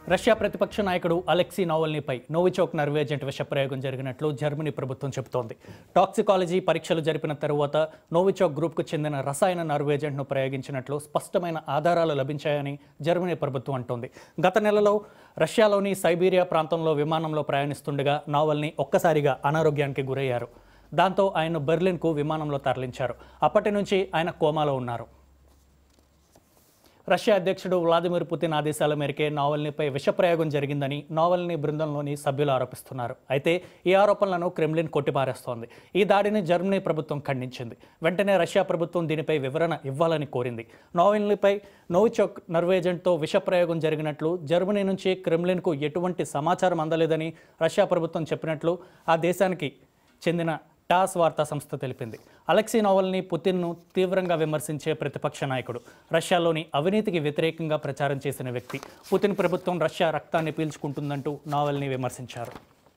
Russia ప్రతిపక్ష నాయకుడు Alexei నావల్నీపై నోవిచోక్ నర్వేజెంట్ విషప్రయోగం జరిగినట్లు జర్మనీ ప్రభుత్వం చెబుతోంది టాక్సికాలజీ పరీక్షలు జరిపిన తరువాత నోవిచోక్ గ్రూప్కు చెందిన రసాయన నర్వేజెంట్ను ప్రయోగించినట్లు స్పష్టమైన ఆధారాలు లభించాయని జర్మనీ ప్రభుత్వం అంటోంది గత నెలలో రష్యాలోని సైబీరియా ప్రాంతంలో విమానంలో ప్రయాణిస్తుండగా నావల్ని ఒక్కసారిగా అనారోగ్యానికి గురయ్యారు దాంతో ఆయన్ను బెర్లిన్కు విమానంలో తరలించారు అప్పటి నుంచి ఆయన కోమాలో ఉన్నారు రష్యా అధ్యక్షుడు వ్లాదిమిర్ పుతిన్ ఆదేశాల మేరకే నావల్నీపై విషప్రయోగం జరిగిందని నావల్నీ బృందంలోని సభ్యులు ఆరోపిస్తున్నారు అయితే ఈ ఆరోపణలను క్రెమ్లిన్ కొట్టిపారేస్తోంది ఈ దాడిని జర్మనీ ప్రభుత్వం ఖండించింది వెంటనే రష్యా ప్రభుత్వం దీనిపై వివరణ ఇవ్వాలని కోరింది నావల్నీపై నోవిచోక్ నర్వేజెంట్తో విషప్రయోగం జరిగినట్లు జర్మనీ నుంచి క్రెమ్లిన్కు ఎటువంటి సమాచారం అందలేదని రష్యా ప్రభుత్వం చెప్పినట్లు ఆ దేశానికి చెందిన టాస్ వార్తా సంస్థ తెలిపింది అలెక్సీ నోవల్ని పుతిన్ను తీవ్రంగా విమర్శించే ప్రతిపక్ష నాయకుడు రష్యాలోని అవినీతికి వ్యతిరేకంగా ప్రచారం చేసిన వ్యక్తి పుతిన్ ప్రభుత్వం రష్యా రక్తాన్ని పీల్చుకుంటుందంటూ నావల్ని విమర్శించారు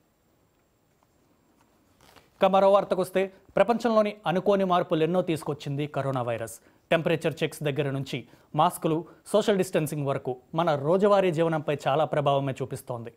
ఇక మరో వార్తకు వస్తే ప్రపంచంలోని అనుకోని మార్పులు ఎన్నో తీసుకొచ్చింది కరోనా వైరస్ టెంపరేచర్ చెక్స్ దగ్గర నుంచి మాస్కులు సోషల్ డిస్టెన్సింగ్ వరకు మన రోజువారీ జీవనంపై చాలా ప్రభావమే చూపిస్తోంది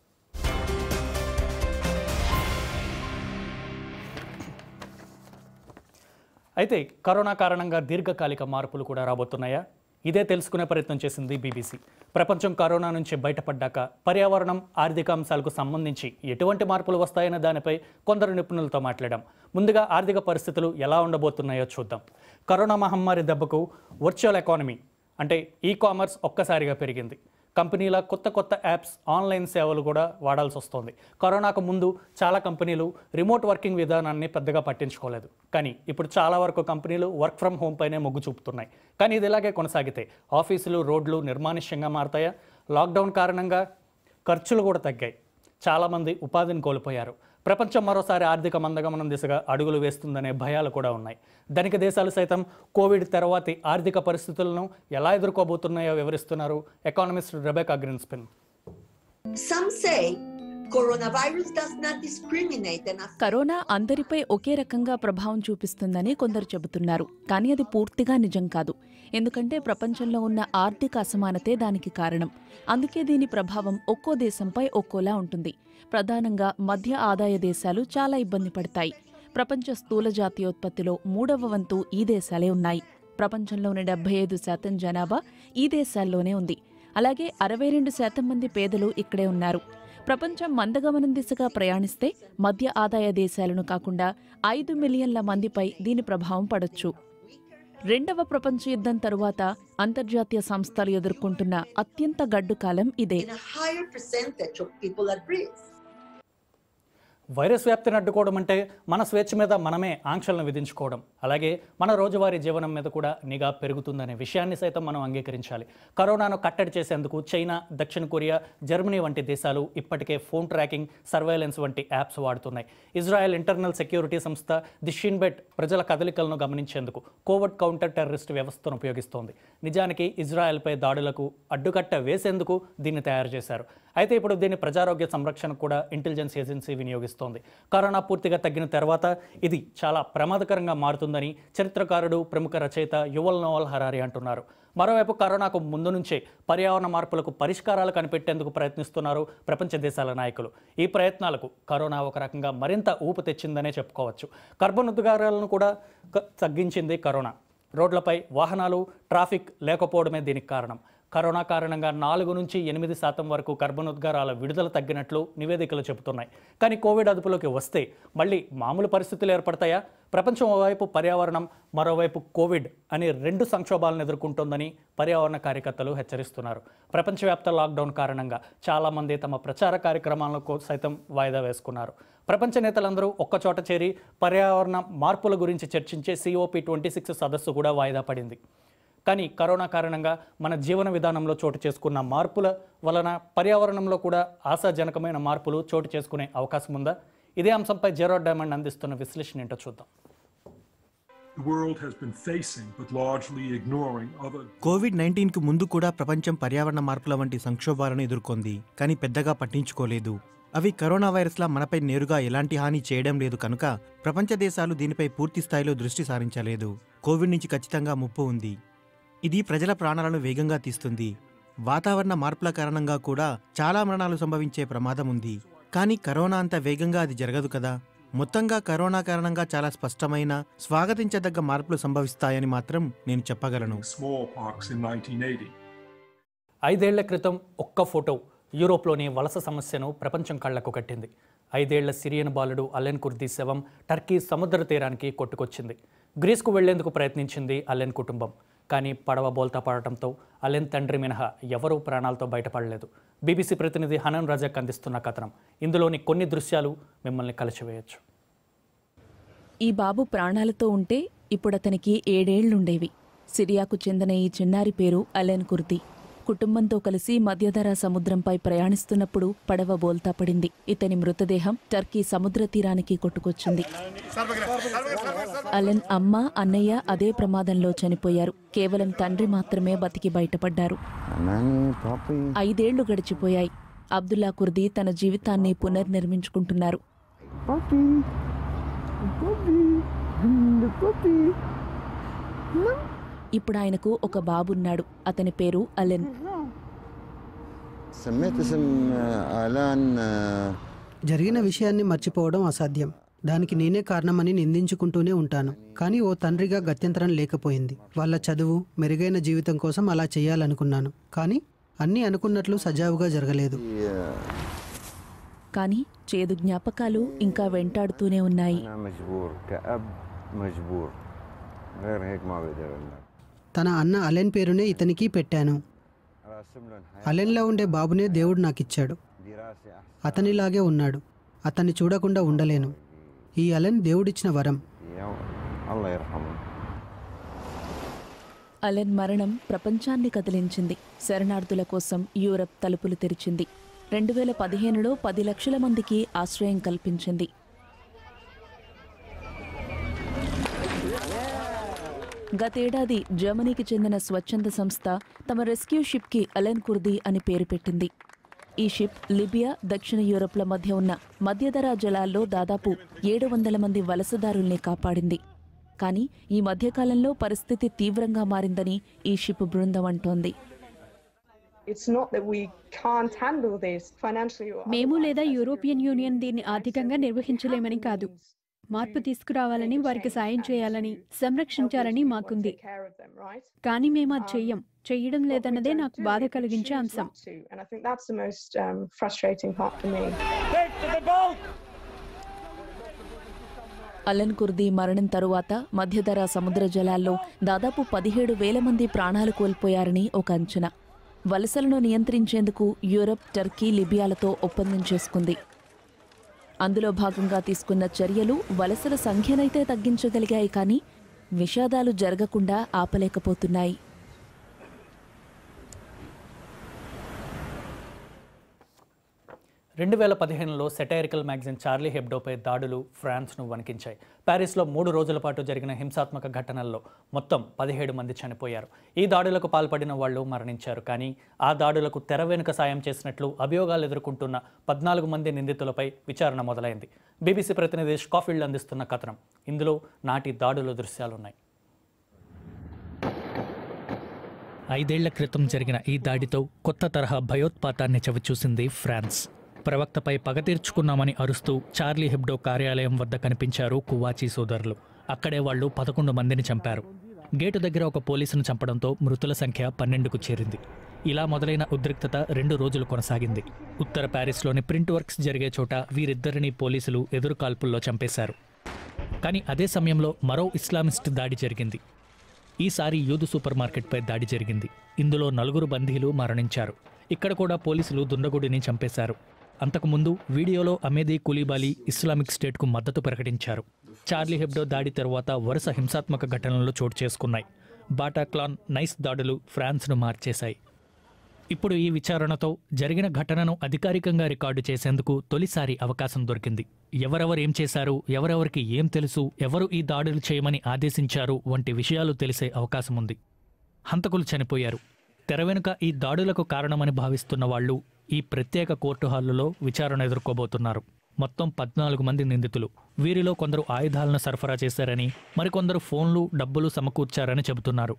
అయితే కరోనా కారణంగా దీర్ఘకాలిక మార్పులు కూడా రాబోతున్నాయా ఇదే తెలుసుకునే ప్రయత్నం చేసింది బీబీసీ ప్రపంచం కరోనా నుంచి బయటపడ్డాక పర్యావరణం ఆర్థిక అంశాలకు సంబంధించి ఎటువంటి మార్పులు వస్తాయనే దానిపై కొందరు నిపుణులతో మాట్లాడాం ముందుగా ఆర్థిక పరిస్థితులు ఎలా ఉండబోతున్నాయో చూద్దాం కరోనా మహమ్మారి దెబ్బకు వర్చువల్ ఎకానమీ అంటే ఈ కామర్స్ ఒక్కసారిగా పెరిగింది కంపెనీల కొత్త కొత్త యాప్స్ ఆన్లైన్ సేవలు కూడా వాడాల్సి వస్తోంది కరోనాకు ముందు చాలా కంపెనీలు రిమోట్ వర్కింగ్ విధానాన్ని పెద్దగా పట్టించుకోలేదు కానీ ఇప్పుడు చాలా వరకు కంపెనీలు వర్క్ ఫ్రమ్ హోమ్ పైనే మొగ్గు చూపుతున్నాయి కానీ ఇది ఇలాగే కొనసాగితే ఆఫీసులు రోడ్లు నిర్మానుష్యంగా మారతాయా లాక్డౌన్ కారణంగా ఖర్చులు కూడా తగ్గాయి చాలామంది ఉపాధిని కోల్పోయారు ప్రపంచం మరోసారి ఆర్థిక మందగమనం దిశగా అడుగులు వేస్తుందనే భయాలు కూడా ఉన్నాయి ధనిక దేశాలు సైతం కోవిడ్ తర్వాతి ఆర్థిక పరిస్థితులను ఎలా ఎదుర్కోబోతున్నాయో వివరిస్తున్నారు economist Rebecca Grynspan Some say coronavirus does not discriminate and affect corona అందరిపై ఒకే రకంగా ప్రభావం చూపిస్తుందని కొందరు చెబుతున్నారు కానీ అది పూర్తిగా నిజం కాదు ఎందుకంటే ప్రపంచంలో ఉన్న ఆర్థిక అసమానతే దానికి కారణం అందుకే దీని ప్రభావం ఒక్కో దేశంపై ఒక్కోలా ఉంటుంది ప్రధానంగా మధ్య ఆదాయ దేశాలు చాలా ఇబ్బంది పడతాయి ప్రపంచ స్థూల జాతీయోత్పత్తిలో మూడవ వంతు ఈ దేశాలే ఉన్నాయి ప్రపంచంలోని డెబ్బై ఐదు శాతం జనాభా ఈ దేశాల్లోనే ఉంది అలాగే అరవై రెండు శాతం మంది పేదలు ఇక్కడే ఉన్నారు ప్రపంచం మందగమనం దిశగా ప్రయాణిస్తే మధ్య ఆదాయ దేశాలను కాకుండా ఐదు మిలియన్ల మందిపై దీని ప్రభావం పడొచ్చు రెండవ ప్రపంచ యుద్ధం తరువాత అంతర్జాతీయ సంస్థలు ఎదుర్కొంటున్న అత్యంత గడ్డు కాలం ఇదే in a higher percentage of people at risk. Virus వ్యాప్తిని అడ్డుకోవడం అంటే మన స్వేచ్ఛ మీద మనమే ఆంక్షలను విధించుకోవడం అలాగే మన రోజువారీ జీవనం మీద కూడా నిఘా పెరుగుతుందనే విషయాన్ని సైతం మనం అంగీకరించాలి కరోనాను కట్టడి చేసేందుకు చైనా దక్షిణ కొరియా జర్మనీ వంటి దేశాలు ఇప్పటికే ఫోన్ ట్రాకింగ్ సర్వేలెన్స్ వంటి యాప్స్ వాడుతున్నాయి ఇజ్రాయెల్ ఇంటర్నల్ సెక్యూరిటీ సంస్థ ది షిన్బెట్ ప్రజల కదలికలను గమనించేందుకు కోవిడ్ కౌంటర్ టెర్రరిస్ట్ వ్యవస్థను ఉపయోగిస్తోంది నిజానికి ఇజ్రాయెల్పై దాడులకు అడ్డుకట్ట వేసేందుకు దీన్ని తయారు చేశారు అయితే ఇప్పుడు దీన్ని ప్రజారోగ్య సంరక్షణ కూడా ఇంటెలిజెన్స్ ఏజెన్సీ వినియోగిస్తోంది కరోనా పూర్తిగా తగ్గిన తర్వాత ఇది చాలా ప్రమాదకరంగా మారుతుందని చరిత్రకారుడు ప్రముఖ రచయిత యువల్ నోవల్ హరారి అంటున్నారు మరోవైపు కరోనాకు ముందు నుంచే పర్యావరణ మార్పులకు పరిష్కారాలు కనిపెట్టేందుకు ప్రయత్నిస్తున్నారు ప్రపంచ దేశాల నాయకులు ఈ ప్రయత్నాలకు కరోనా ఒక రకంగా మరింత ఊపు తెచ్చిందనే చెప్పుకోవచ్చు కర్బన్ ఉద్గారాలను కూడా క- తగ్గించింది కరోనా రోడ్లపై వాహనాలు ట్రాఫిక్ లేకపోవడమే దీనికి కారణం కరోనా కారణంగా నాలుగు నుంచి ఎనిమిది శాతం వరకు కర్బన్ ఉద్గారాల విడుదల తగ్గినట్లు నివేదికలు చెబుతున్నాయి కానీ కోవిడ్ అదుపులోకి వస్తే మళ్ళీ మామూలు పరిస్థితులు ఏర్పడతాయా ప్రపంచం ఓవైపు పర్యావరణం మరోవైపు కోవిడ్ అనే రెండు సంక్షోభాలను ఎదుర్కొంటోందని పర్యావరణ కార్యకర్తలు హెచ్చరిస్తున్నారు ప్రపంచవ్యాప్త లాక్డౌన్ కారణంగా చాలామంది తమ ప్రచార కార్యక్రమాలకు సైతం వాయిదా వేసుకున్నారు ప్రపంచ నేతలందరూ ఒక్కచోట చేరి పర్యావరణ మార్పుల గురించి చర్చించే సిఓపి ట్వంటీ సిక్స్ సదస్సు కూడా వాయిదా పడింది కానీ కరోనా కారణంగా మన జీవన విధానంలో చోటు చేసుకున్న మార్పుల వలన పర్యావరణంలో కూడా ఆశాజనకమైన మార్పులు చోటు చేసుకునే అవకాశం ఉందా ఇదే అంశంపై జెరో డైమండ్ అందిస్తున్న విశ్లేషణ ఏంటో చూద్దాం the world has been facing, but largely ignoring other COVID నైన్టీన్కు ముందు కూడా ప్రపంచం పర్యావరణ మార్పుల వంటి సంక్షోభాలను ఎదుర్కొంది కానీ పెద్దగా పట్టించుకోలేదు అవి కరోనా వైరస్లా మనపై నేరుగా ఎలాంటి హాని చేయడం లేదు కనుక ప్రపంచ దేశాలు దీనిపై పూర్తి స్థాయిలో దృష్టి సారించలేదు కోవిడ్ నుంచి ఖచ్చితంగా ముప్పు ఉంది ఇది ప్రజల ప్రాణాలను వేగంగా తీస్తుంది వాతావరణ మార్పుల కారణంగా కూడా చాలా మరణాలు సంభవించే ప్రమాదం ఉంది కానీ కరోనా అంత వేగంగా అది జరగదు కదా మొత్తంగా కరోనా కారణంగా చాలా స్పష్టమైన స్వాగతించదగ్గ మార్పులు సంభవిస్తాయని మాత్రం నేను చెప్పగలను smallpox in 1980. ఐదేళ్ల క్రితం ఒక్క ఫోటో యూరోప్లోని వలస సమస్యను ప్రపంచం కళ్లకు కట్టింది ఐదేళ్ల సిరియన్ బాలుడు అలెన్ కుర్దీ శవం టర్కీ సముద్ర తీరానికి కొట్టుకొచ్చింది గ్రీస్కు వెళ్లేందుకు ప్రయత్నించింది అలెన్ కుటుంబం కానీ పడవ బోల్తా పడటంతో అలెన్ తండ్రి మినహా ఎవరూ ప్రాణాలతో బయటపడలేదు బీబీసీ ప్రతినిధి హనన్ రజాక్ అందిస్తున్న కథనం ఇందులోని కొన్ని దృశ్యాలు మిమ్మల్ని కలిచివేయచ్చు ఈ బాబు ప్రాణాలతో ఉంటే ఇప్పుడతనికి ఏడేళ్లుండేవి సిరియాకు చెందిన ఈ చిన్నారి పేరు అలెన్ కుర్దీ కుటుంబంతో కలిసి మధ్యధరా సముద్రంపై ప్రయాణిస్తున్నప్పుడు పడవ బోల్తా పడింది ఇతని మృతదేహం టర్కీ సముద్ర తీరానికి కొట్టుకొచ్చింది అలెన్ అమ్మ అన్నయ్య అదే ప్రమాదంలో చనిపోయారు కేవలం తండ్రి మాత్రమే బతికి బయటపడ్డారు Nani, papi. ఐదేళ్లు గడిచిపోయాయి అబ్దుల్లా కుర్దీ తన జీవితాన్ని పునర్నిర్మించుకుంటున్నారు Papi. Papi. The papi. ఇప్పుడు ఆయనకు ఒక బాబున్నాడు అతని పేరు అలెన్ سميت اسم آه، آلان آه، జరిగిన విషయాన్ని మర్చిపోవడం అసాధ్యం దానికి నేనే కారణమని నిందించుకుంటూనే ఉంటాను కానీ ఓ తండ్రిగా గత్యంతరం లేకపోయింది వాళ్ళ చదువు మెరుగైన జీవితం కోసం అలా చేయాలనుకున్నాను కానీ అన్నీ అనుకున్నట్లు సజావుగా జరగలేదు آه، కానీ చేదు జ్ఞాపకాలు ఇంకా వెంటాడుతూనే ఉన్నాయి أنا مجبور كأب مجبور غير هيك ما بقدر أقول لك తన అన్న అలెన్ పేరునే ఇతనికి పెట్టాను راسم لهم حياة అలెన్లో ఉండే బాబునే దేవుడు నాకిచ్చాడు دراسة أحسن అతనిలాగే ఉన్నాడు అతన్ని చూడకుండా ఉండలేను ఈ అలెన్ దేవుడిచ్చిన వరం يا- الله يرحمه అలెన్ మరణం ప్రపంచాన్ని కదిలించింది శరణార్థుల కోసం యూరప్ తలుపులు తెరిచింది రెండు వేల పదిహేనులో పది లక్షల మందికి ఆశ్రయం కల్పించింది గతేడాది జర్మనీకి చెందిన స్వచ్ఛంద సంస్థ తమ రెస్క్యూ షిప్కి అలెన్ కుర్దీ అని పేరు పెట్టింది ఈ షిప్ లిబియా దక్షిణ యూరప్ల మధ్య ఉన్న మధ్యధరా జలాల్లో దాదాపు ఏడు వందల మంది వలసదారుల్ని కాపాడింది కానీ ఈ మధ్యకాలంలో పరిస్థితి తీవ్రంగా మారిందని ఈ షిప్ బృందం అంటోంది It's not that we can't handle this financially or మేము otherwise, లేదా as European European union Union, దీన్ని I said ఆర్థికంగా we నిర్వహించలేమని have కాదు means మార్పు to తీసుకురావాలని make a వారికి change సాయం and చేయాలని to సంరక్షించాలని help those మాకుంది people and take care of them, right? కానీ మేము అది Um, చెయ్యం చెయ్యడం What we లేదన్నదే don't నాకు do బాధ is we కలిగించే choose అంశం not to, and I think that's the most um, frustrating part for me. Alan Kurdi మరణం తరువాత మధ్యధరా సముద్ర జలాల్లో దాదాపు పదిహేడు వేల మంది ప్రాణాలు కోల్పోయారని ఒక అంచనా వలసలను నియంత్రించేందుకు యూరప్ టర్కీ లిబియాలతో ఒప్పందం చేసుకుంది అందులో భాగంగా తీసుకున్న చర్యలు వలసల సంఖ్యనైతే తగ్గించగలిగాయి కానీ విషాదాలు జరగకుండా ఆపలేకపోతున్నాయి రెండు వేల పదిహేనులో సెటైరికల్ మ్యాగజైన్ చార్లీ హెబ్డోపై దాడులు ఫ్రాన్స్ను వణికించాయి ప్యారిస్లో మూడు రోజుల పాటు జరిగిన హింసాత్మక ఘటనల్లో మొత్తం పదిహేడు మంది చనిపోయారు ఈ దాడులకు పాల్పడిన వాళ్ళు మరణించారు కానీ ఆ దాడులకు తెర వెనుక సాయం చేసినట్లు అభియోగాలు ఎదుర్కొంటున్న పద్నాలుగు మంది నిందితులపై విచారణ మొదలైంది బీబీసీ ప్రతినిధి స్కాఫీల్డ్ అందిస్తున్న కథనం ఇందులో నాటి దాడుల దృశ్యాలున్నాయి ఐదేళ్ల క్రితం జరిగిన ఈ దాడితో కొత్త తరహా భయోత్పాతాన్ని చవిచూసింది ఫ్రాన్స్ ప్రవక్తపై పగ తీర్చుకున్నామని అరుస్తూ చార్లీ హెబ్డో కార్యాలయం వద్ద కనిపించారు కువాచీ సోదరులు అక్కడే వాళ్ళు పదకొండు మందిని చంపారు గేటు దగ్గర ఒక పోలీసును చంపడంతో మృతుల సంఖ్య పన్నెండుకు చేరింది ఇలా మొదలైన ఉద్రిక్తత రెండు రోజులు కొనసాగింది ఉత్తర ప్యారిస్లోని ప్రింట్ వర్క్స్ జరిగే చోట వీరిద్దరిని పోలీసులు ఎదురు కాల్పుల్లో చంపేశారు కానీ అదే సమయంలో మరో ఇస్లామిస్ట్ దాడి జరిగింది ఈసారి యూదు సూపర్ మార్కెట్పై దాడి జరిగింది ఇందులో నలుగురు బందీలు మరణించారు ఇక్కడ కూడా పోలీసులు దుండగుడిని చంపేశారు అంతకుముందు వీడియోలో అమేదీ కులీబాలి ఇస్లామిక్ స్టేట్కు మద్దతు ప్రకటించారు చార్లీ హెబ్డో దాడి తరువాత వరుస హింసాత్మక ఘటనలు చోటు చేసుకున్నాయి బాటాక్లాన్ నైస్ దాడులు ఫ్రాన్స్ను మార్చేశాయి ఇప్పుడు ఈ విచారణతో జరిగిన ఘటనను అధికారికంగా రికార్డు చేసేందుకు తొలిసారి అవకాశం దొరికింది ఎవరెవరేం చేశారు ఎవరెవరికి ఏం తెలుసు ఎవరు ఈ దాడులు చేయమని ఆదేశించారు వంటి విషయాలు తెలిసే అవకాశం ఉంది హంతకులు చనిపోయారు తెర వెనుక ఈ దాడులకు కారణమని భావిస్తున్న వాళ్ళు ఈ ప్రత్యేక కోర్టు హాలులో విచారణ ఎదుర్కోబోతున్నారు మొత్తం పద్నాలుగు మంది నిందితులు వీరిలో కొందరు ఆయుధాలను సరఫరా చేశారని మరికొందరు ఫోన్లు డబ్బులు సమకూర్చారని చెబుతున్నారు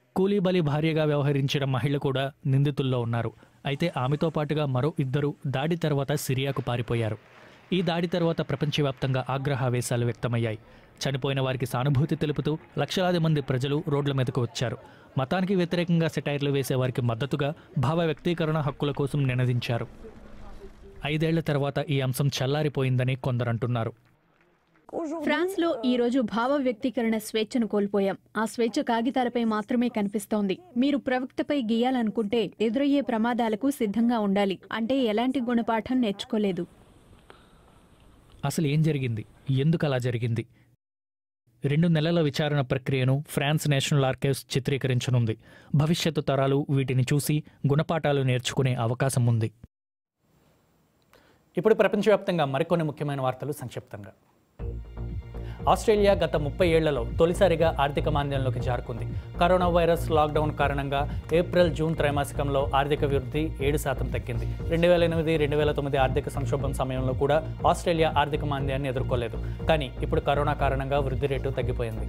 కూలీబలి భార్యగా వ్యవహరించిన మహిళ కూడా నిందితుల్లో ఉన్నారు అయితే ఆమెతో పాటుగా మరో ఇద్దరు దాడి తర్వాత సిరియాకు పారిపోయారు ఈ దాడి తర్వాత ప్రపంచవ్యాప్తంగా ఆగ్రహావేశాలు వ్యక్తమయ్యాయి చనిపోయిన వారికి సానుభూతి తెలుపుతూ లక్షలాది మంది ప్రజలు రోడ్ల మీదకు వచ్చారు మతానికి వ్యతిరేకంగా సెటైర్లు వేసే వారికి మద్దతుగా భావ వ్యక్తీకరణ హక్కుల కోసం నినదించారు ఐదేళ్ల తర్వాత ఈ అంశం చల్లారిపోయిందని కొందరంటున్నారు ఫ్రాన్స్లో ఈ రోజు భావ వ్యక్తీకరణ స్వేచ్ఛను కోల్పోయాం ఆ స్వేచ్ఛ కాగితాలపై మాత్రమే కనిపిస్తోంది మీరు ప్రవక్తపై గీయాలనుకుంటే ఎదురయ్యే ప్రమాదాలకు సిద్ధంగా ఉండాలి అంటే ఎలాంటి గుణపాఠం నేర్చుకోలేదు అసలు ఏం జరిగింది ఎందుకు అలా జరిగింది రెండు నెలల విచారణ ప్రక్రియను ఫ్రాన్స్ నేషనల్ ఆర్కైవ్స్ చిత్రీకరించనుంది భవిష్యత్తు తరాలు వీటిని చూసి గుణపాఠాలు నేర్చుకునే అవకాశం ఉంది ఇప్పుడు ప్రపంచవ్యాప్తంగా మరికొన్ని ముఖ్యమైన వార్తలు సంక్షిప్తంగా ఆస్ట్రేలియా గత ముప్పై ఏళ్లలో తొలిసారిగా ఆర్థిక మాంద్యంలోకి జారుకుంది కరోనా వైరస్ లాక్డౌన్ కారణంగా ఏప్రిల్ జూన్ త్రైమాసికంలో ఆర్థిక వృద్ధి ఏడు శాతం తగ్గింది రెండు వేల ఎనిమిది రెండు వేల తొమ్మిది ఆర్థిక సంక్షోభం సమయంలో కూడా ఆస్ట్రేలియా ఆర్థిక మాంద్యాన్ని ఎదుర్కోలేదు కానీ ఇప్పుడు కరోనా కారణంగా వృద్ధి రేటు తగ్గిపోయింది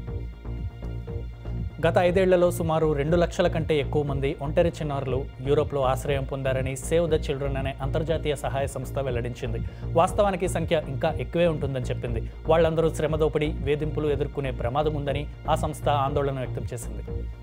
గత ఐదేళ్లలో సుమారు రెండు లక్షల కంటే ఎక్కువ మంది ఒంటరి చిన్నారులు యూరోప్లో ఆశ్రయం పొందారని సేవ్ ద చిల్డ్రన్ అనే అంతర్జాతీయ సహాయ సంస్థ వెల్లడించింది వాస్తవానికి ఈ సంఖ్య ఇంకా ఎక్కువే ఉంటుందని చెప్పింది వాళ్ళందరూ శ్రమ దోపిడీ వేధింపులు ఎదుర్కొనే ప్రమాదం ఉందని ఆ సంస్థ ఆందోళన వ్యక్తం చేసింది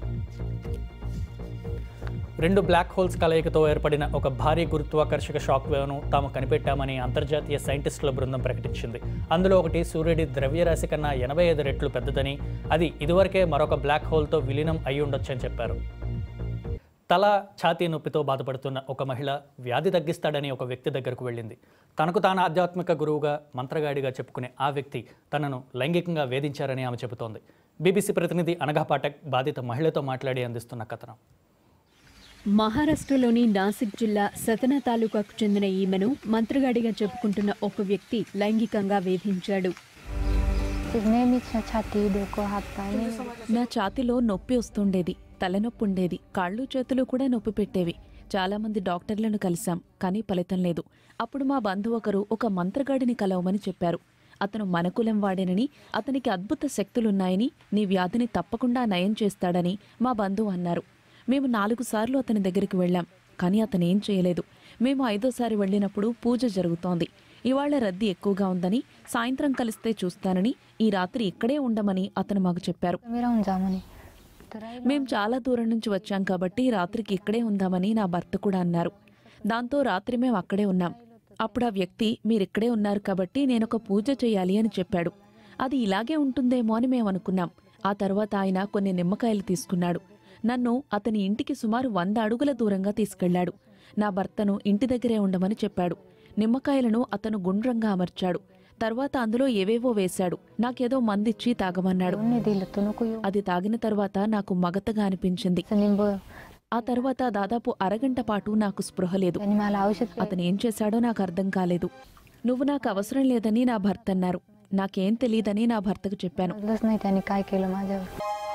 రెండు బ్లాక్ హోల్స్ కలయికతో ఏర్పడిన ఒక భారీ గురుత్వాకర్షక షాక్ వేవ్ను తాము కనిపెట్టామని అంతర్జాతీయ సైంటిస్టుల బృందం ప్రకటించింది అందులో ఒకటి సూర్యుడి ద్రవ్యరాశి కన్నా ఎనభై ఐదు రెట్లు పెద్దదని అది ఇదివరకే మరొక బ్లాక్ హోల్తో విలీనం అయి ఉండొచ్చని చెప్పారు తల ఛాతీ నొప్పితో బాధపడుతున్న ఒక మహిళ వ్యాధి తగ్గిస్తాడని ఒక వ్యక్తి దగ్గరకు వెళ్ళింది తనకు తాను ఆధ్యాత్మిక గురువుగా మంత్రగాడిగా చెప్పుకునే ఆ వ్యక్తి తనను లైంగికంగా వేధించారని ఆమె చెబుతోంది బీబీసీ ప్రతినిధి అనఘా పాఠక్ బాధిత మహిళతో మాట్లాడి అందిస్తున్న కథనం మహారాష్ట్రలోని నాసిక్ జిల్లా సతనా తాలూకాకు చెందిన ఈమెను మంత్రగాడిగా చెప్పుకుంటున్న ఒక వ్యక్తి లైంగికంగా వేధించాడు नेहमी छाती डोकं हात पाय नेहमी నా ఛాతీలో నొప్పి వస్తుండేది తలనొప్పి ఉండేది కాళ్ళు చేతులు కూడా నొప్పి పెట్టేవి చాలామంది డాక్టర్లను కలిశాం కానీ ఫలితం లేదు అప్పుడు మా బంధువు ఒకరు ఒక మంత్రగాడిని కలవమని చెప్పారు అతను మనకులం వాడేనని అతనికి అద్భుత శక్తులున్నాయని నీ వ్యాధిని తప్పకుండా నయం చేస్తాడని మా బంధువు అన్నారు మేము నాలుగు సార్లు అతని దగ్గరికి వెళ్ళాం కానీ అతను ఏం చేయలేదు మేము ఐదోసారి వెళ్ళినప్పుడు పూజ జరుగుతోంది ఇవాళ రద్దీ ఎక్కువగా ఉందని సాయంత్రం కలిస్తే చూస్తానని ఈ రాత్రి ఇక్కడే ఉండమని అతను మాకు చెప్పారు मी राहून जा म्हणे तर మేం చాలా దూరం నుంచి వచ్చాం కాబట్టి రాత్రికి ఇక్కడే ఉందామని నా భర్త కూడా అన్నారు దాంతో రాత్రి మేము అక్కడే ఉన్నాం అప్పుడు ఆ వ్యక్తి మీరిక్కడే ఉన్నారు కాబట్టి నేనొక పూజ చేయాలి అని చెప్పాడు అది ఇలాగే ఉంటుందేమో అని మేము అనుకున్నాం ఆ తర్వాత ఆయన కొన్ని నిమ్మకాయలు తీసుకున్నాడు నన్ను అతని ఇంటికి సుమారు వంద అడుగుల దూరంగా తీసుకెళ్లాడు నా భర్తను ఇంటి దగ్గరే ఉండమని చెప్పాడు నిమ్మకాయలను అతను గుండ్రంగా అమర్చాడు తర్వాత అందులో ఏవేవో వేశాడు నాకేదో మందిచ్చి తాగమన్నాడు नाही दिलं तू नको येऊ అది తాగిన తర్వాత నాకు మగతగా అనిపించింది असं निंब ఆ తర్వాత దాదాపు అరగంట పాటు నాకు స్పృహ లేదు त्यांनी मला औषध అతను ఏం చేశాడో నాకు అర్థం కాలేదు నువ్వు నాకు అవసరం లేదని నా భర్త అన్నారు నాకేం తెలియదని నా భర్తకు చెప్పాను समजलंच नाही त्याने काय केलं माझ्यावर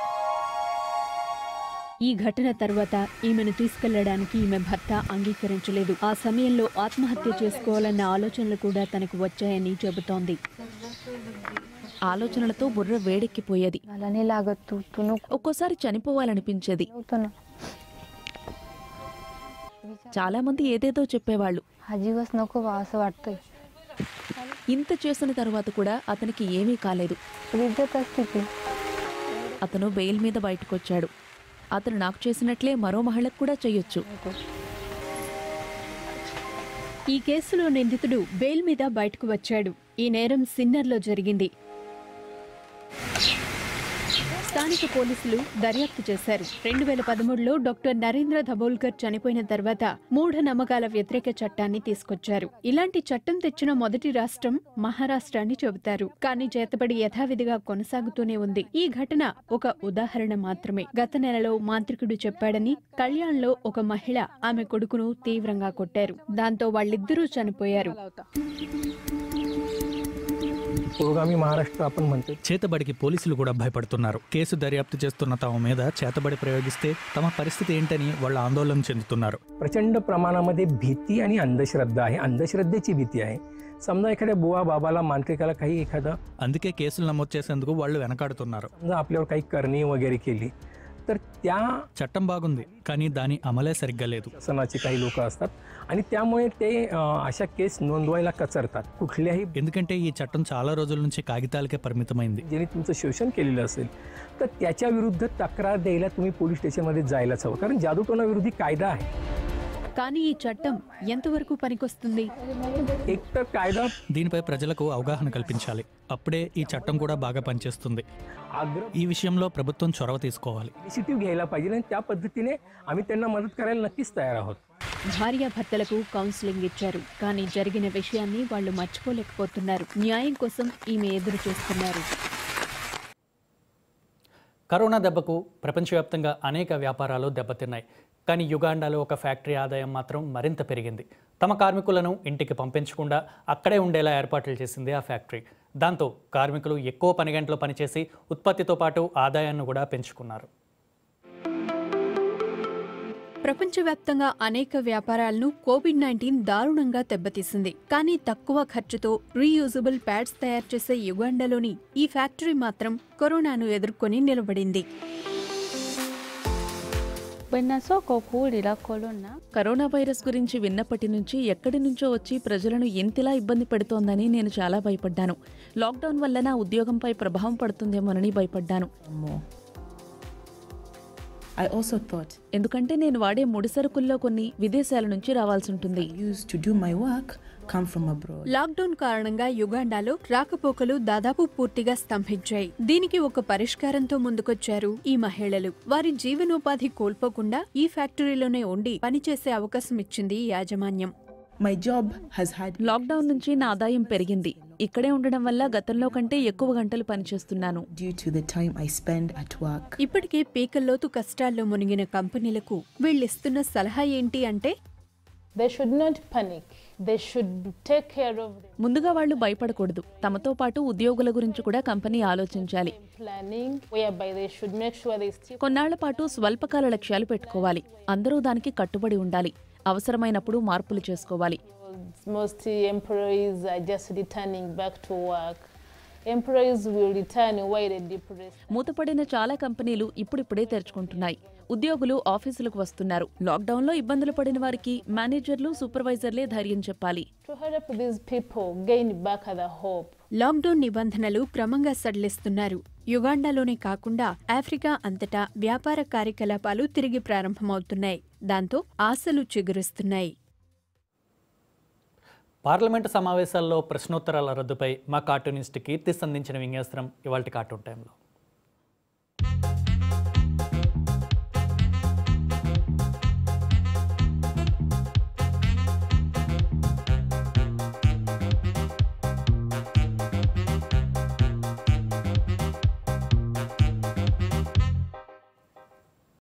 ఈ ఘటన తర్వాత ఈమెను తీసుకెళ్లడానికి ఈమె భర్త అంగీకరించలేదు ఆ సమయంలో ఆత్మహత్య చేసుకోవాలన్న ఆలోచనలు కూడా తనకు వచ్చాయని చెబుతోంది ఆలోచనలతో బుర్ర వేడెక్కిపోయేది मला नाही लागत तू तू नको ఒక్కోసారి చనిపోవాలనిపించేది होतं ना చాలా మంది ఏదేదో చెప్పేవాళ్ళు हा जीवच नको बा असं वाटतंय ఇంత చేసిన తర్వాత కూడా అతనికి ఏమీ కాలేదు तुला इज्जत असते ती అతను బెయిల్ మీద బయటకొచ్చాడు అతను నాకు చేసినట్లే మరో మహిళకు కూడా చేయొచ్చు ఈ కేసులో నిందితుడు బెయిల్ మీద బయటకు వచ్చాడు ఈ నేరం సిన్నర్లో జరిగింది స్థానిక పోలీసులు దర్యాప్తు చేశారు రెండు వేల పదమూడులో డాక్టర్ నరేంద్ర ధబోల్కర్ చనిపోయిన తర్వాత మూఢ నమ్మకాల వ్యతిరేక చట్టాన్ని తీసుకొచ్చారు ఇలాంటి చట్టం తెచ్చిన మొదటి రాష్ట్రం మహారాష్ట్ర అని చెబుతారు కానీ చేతబడి యథావిధిగా కొనసాగుతూనే ఉంది ఈ ఘటన ఒక ఉదాహరణ మాత్రమే గత నెలలో మాంత్రికుడు చెప్పాడని కళ్యాణ్లో ఒక మహిళ ఆమె కొడుకును తీవ్రంగా కొట్టారు దాంతో వాళ్ళిద్దరూ చనిపోయారు पुरोगामी महाराष्ट्र आपण म्हणतो చేతబడికి పోలీసులు కూడా భయపడుతున్నారు కేసు దర్యాప్తు చేస్తున్న తమ మీద చేతబడి ప్రయోగిస్తే తమ పరిస్థితి ఏంటని వాళ్ళు ఆందోళన చెందుతున్నారు प्रचंड प्रमाणामध्ये भीती आणि अंधश्रद्धा आहे अंधश्रद्धेची भीती आहे समजा एखाद्या बुवा बाबाला मांत्रिकाला काही एखादं అందుకే కేసులు నమోదు చేసేందుకు వాళ్ళు వెనకాడుతున్నారు समजा आपल्यावर काही करणी वगैरे केली तर त्या చట్టం బాగుంది కానీ దాని అమలే సరిగ్గా లేదు शासनाचे काही लोक असतात आणि त्यामुळे ते अं, अशा केस नोंदवायला कचरतात कुठल्याही ఎందుకంటే ఈ చట్టం చాలా రోజుల నుంచి కాగితాలకే పరిమితమైంది ज्याने तुमचं शोषण केलेलं असेल तर त्याच्या विरुद्ध तक्रार द्यायला तुम्ही पोलीस स्टेशनमध्ये जायलाच हवं कारण जादूटोणाविरोधी कायदा आहे కానీ ఈ చట్టం ఎంతవరకు పనికొస్తుంది एक तर कायदा దీనిపై ప్రజలకు అవగాహన కల్పించాలి అప్పుడే ఈ చట్టం కూడా బాగా పనిచేస్తుంది आग्रह ఈ విషయంలో ప్రభుత్వం చొరవ తీసుకోవాలి इनिशिएटिव्ह घ्यायला पाहिजे आणि त्या पद्धतीने आम्ही त्यांना मदत करायला नक्कीच तयार आहोत భార్యాభర్తలకు కౌన్సిలింగ్ ఇచ్చారు కానీ జరిగిన విషయాన్ని వాళ్ళు మర్చిపోలేకపోతున్నారు న్యాయం కోసం ఈమె ఎదురు చూస్తున్నారు కరోనా దెబ్బకు ప్రపంచవ్యాప్తంగా అనేక వ్యాపారాలు దెబ్బతిన్నాయి కానీ యుగాండాలో ఒక ఫ్యాక్టరీ ఆదాయం మాత్రం మరింత పెరిగింది తమ కార్మికులను ఇంటికి పంపించకుండా అక్కడే ఉండేలా ఏర్పాట్లు చేసింది ఆ ఫ్యాక్టరీ దాంతో కార్మికులు ఎక్కువ పని గంటలు పనిచేసి ఉత్పత్తితో పాటు ఆదాయాన్ని కూడా పెంచుకున్నారు ప్రపంచవ్యాప్తంగా అనేక వ్యాపారాలను కోవిడ్ నైన్టీన్ దారుణంగా దెబ్బతీసింది కానీ తక్కువ ఖర్చుతో రీయూజబుల్ ప్యాడ్స్ తయారు చేసే యుగాండాలోని ఈ ఫ్యాక్టరీ మాత్రం కరోనాను ఎదుర్కొని నిలబడింది Bwana soko kuwulira korona corona virus గురించి విన్నప్పటి నుంచి ఎక్కడి నుంచో వచ్చి ప్రజలను ఎంతలా ఇబ్బంది పెడుతోందని నేను చాలా భయపడ్డాను లాక్డౌన్ వల్ల నా ఉద్యోగంపై ప్రభావం పడుతుందేమోనని భయపడ్డాను I also thought ఎందుకంటే నేను వాడే ముడిసరుకుల్లో కొన్ని విదేశాల నుంచి రావాల్సి ఉంటుంది used to do my work come from abroad. Lockdown కారణంగా యుగాండాలో రాకపోకలు దాదాపు పూర్తిగా స్తంభించాయి దీనికి ఒక పరిష్కారంతో ముందుకొచ్చారు ఈ మహిళలు వారి జీవనోపాధి కోల్పోకుండా ఈ ఫ్యాక్టరీలోనే ఉండి పనిచేసే అవకాశం ఇచ్చింది యాజమాన్యం My job has had lockdown నుంచి నా ఆదాయం పెరిగింది ఇక్కడే ఉండడం వల్ల గతంలో కంటే ఎక్కువ గంటలు పనిచేస్తున్నాను due to the time I spend at work. ఇప్పటికే పీకల్లోతు కష్టాల్లో మునిగిన కంపెనీలకు వీళ్ళిస్తున్న సలహా ఏంటి అంటే They should not panic. They should take care of the ముందుగా వాళ్ళు భయపడకూడదు తమతో పాటు ఉద్యోగుల గురించి కూడా కంపెనీ ఆలోచించాలి planning, whereby they should make sure they still కొన్నాళ్ల పాటు స్వల్పకాల లక్ష్యాలు పెట్టుకోవాలి అందరూ దానికి కట్టుబడి ఉండాలి అవసరమైనప్పుడు మార్పులు చేసుకోవాలి most employees are just returning back to work. Employees will return while they depress. మూతపడిన చాలా కంపెనీలు ఇప్పుడిప్పుడే తెరుచుకుంటున్నాయి ఉద్యోగులు ఆఫీసులకు వస్తున్నారు లాక్డౌన్లో ఇబ్బందులు పడిన వారికి మేనేజర్లు సూపర్వైజర్లే ధైర్యం చెప్పాలి To help these people gain back the hope. Lockdown నిబంధనలు క్రమంగా సడలిస్తున్నారు యుగాండాలోనే కాకుండా ఆఫ్రికా అంతటా వ్యాపార కార్యకలాపాలు తిరిగి ప్రారంభమవుతున్నాయి దాంతో ఆశలు చిగురిస్తున్నాయి పార్లమెంటు సమావేశాల్లో ప్రశ్నోత్తరాల రద్దుపై మా కార్టూనిస్ట్ కీర్తి సంధించిన విన్యాస్త్రం ఇవాళ కార్టూన్ టైంలో